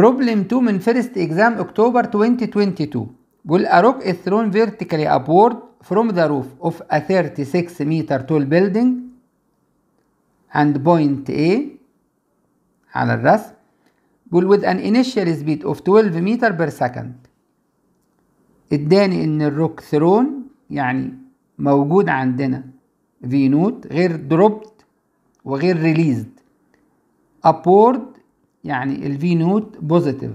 بروبلم 2 من فيرست اكزام اكتوبر 2022 بيقول a rock is thrown vertically upward from the roof of a 36 meter tall building and point A على الرسم بيقول with an initial speed of 12 meter per second اداني ان الروك ثرون يعني موجود عندنا في نوت غير دروبت وغير ريليزد upward يعني الفي نوت بوزيتيف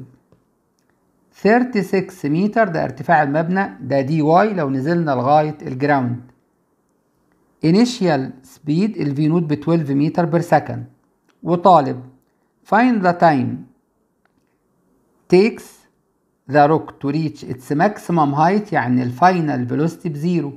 36 متر ده ارتفاع المبنى ده دي واي لو نزلنا لغاية الجراوند initial speed الفي نوت ب 12 متر بير سكند وطالب find the time takes the rock to reach its maximum height يعني الفاينل velocity بزيرو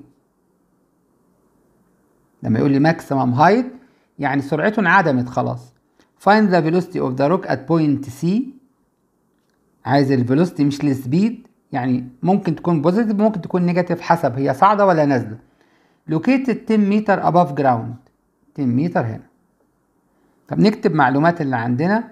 لما يقول لي maximum height يعني سرعته انعدمت خلاص find the velocity of the rock at point C عايز الفيلوسيتي مش السبيد يعني ممكن تكون بوزيتيف ممكن تكون نيجاتيف حسب هي صاعده ولا نازله located 10 متر above ground 10 متر هنا طب نكتب معلومات اللي عندنا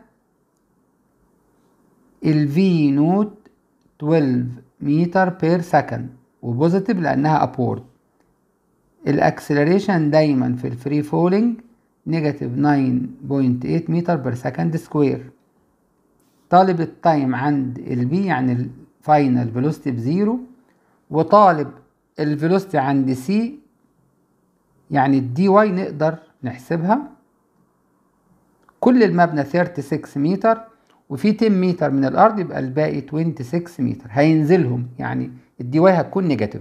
ال V نوت 12 متر بير سكند وبوزيتيف لانها upward الاكسلريشن دايما في الفري فولينج نيجاتيف 9.8 متر بير سكند سكوير طالب التايم عند البي يعني الفاينل فيلوسيتي بزيرو وطالب الفيلوسيتي عند سي يعني الدي واي نقدر نحسبها كل المبنى 36 متر وفي 10 متر من الارض يبقى الباقي 26 متر هينزلهم يعني الدي واي هتكون نيجاتيف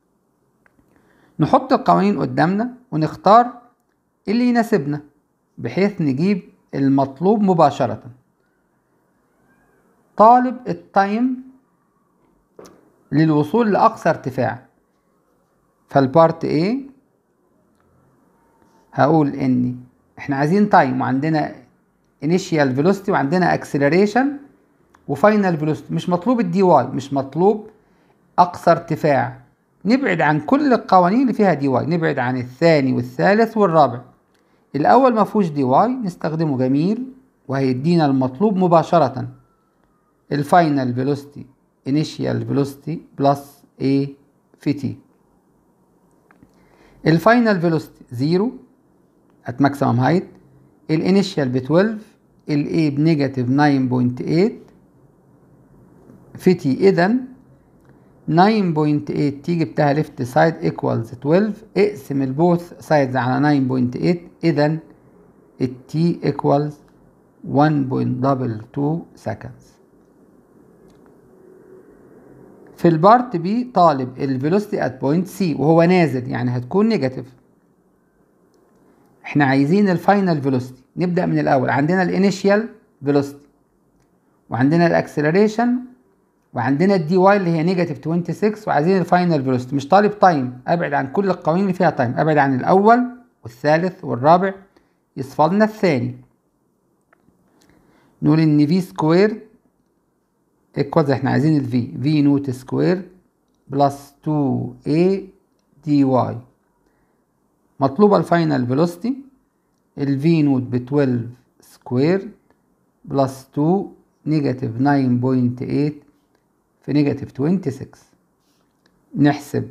نحط القوانين قدامنا ونختار اللي يناسبنا بحيث نجيب المطلوب مباشره طالب التايم للوصول لأقصى ارتفاع فالبارت A هقول إن إحنا عايزين تايم وعندنا initial velocity وعندنا acceleration وفاينل velocity مش مطلوب الدي واي مش مطلوب أقصى ارتفاع نبعد عن كل القوانين اللي فيها دي واي نبعد عن الثاني والثالث والرابع الأول مفهوش دي واي نستخدمه جميل وهيدينا المطلوب مباشرة الفاينل فيلوسيتي initial velocity بلس A في T الفاينل فيلوسيتي 0 at maximum height الانيشال ب 12 ال A بنيجاتيف 9.8 في T إذا 9.8 T جبتها ليفت سايد equals 12 اقسم البوث سايدز على 9.8 إذا ال T equals 1.22 seconds في البارت بي طالب الفيلوسيتي ات بوينت سي وهو نازل يعني هتكون نيجاتيف احنا عايزين الفاينل فيلوسيتي نبدا من الاول عندنا الانيشيال فيلوسيتي وعندنا الاكسلريشن وعندنا الدي واي اللي هي نيجاتيف 26 وعايزين الفاينل فيلوسيتي مش طالب تايم ابعد عن كل القوانين اللي فيها تايم ابعد عن الاول والثالث والرابع يصفى لنا الثاني نقول ان في سكوير ايكوالز احنا عايزين الفي في نوت سكوير بلس 2 a دي واي مطلوبة الفاينل فيلوسيتي الفي نوت ب 12 سكوير بلس 2 نيجاتيف 9.8 في نيجاتيف 26 نحسب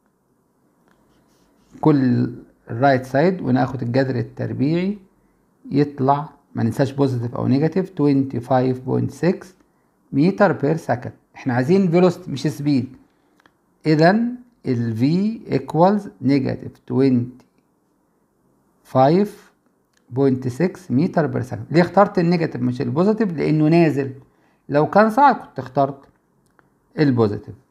كل الرايت سايد وناخد الجذر التربيعي يطلع ما ننساش بوزيتيف او نيجاتيف 25.6 متر بير سكند احنا عايزين فيلوسيتي مش سبيد اذا ال v equals negative 25.6 متر بير سكند ليه اخترت النيجاتيف مش البوزيتيف لانه نازل لو كان صعب كنت اخترت البوزيتيف